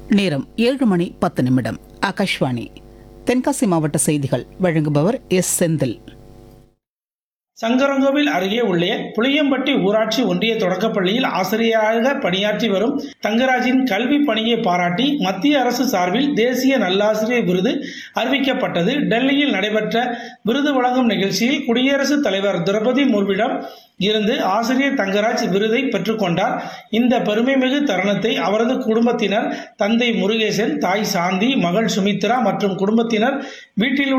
நேரம் ஏழு மணி பத்து நிமிடம் ஆகாஷ்வாணி தென்காசி மாவட்ட செய்திகள் வழங்குபவர் எஸ் செந்தில் சங்கரங்கோவில் அருகே உள்ள புளியம்பட்டி ஊராட்சி ஒன்றிய தொடக்கப்பள்ளியில் ஆசிரியராக பணியாற்றி வரும் தங்கராஜின் கல்வி பணியை பாராட்டி மத்திய அரசு சார்பில் தேசிய நல்லாசிரியர் விருது அறிவிக்கப்பட்டது டெல்லியில் நடைபெற்ற விருது வழங்கும் நிகழ்ச்சியில் குடியரசுத் தலைவர் திரௌபதி முர்முவிடம் இருந்து ஆசிரியர் தங்கராஜ் விருதை பெற்றுக்கொண்டார் இந்த பெருமைமிகு தருணத்தை அவரது குடும்பத்தினர் தந்தை முருகேசன் தாய் சாந்தி மகள் சுமித்ரா மற்றும் குடும்பத்தினர் வீட்டில்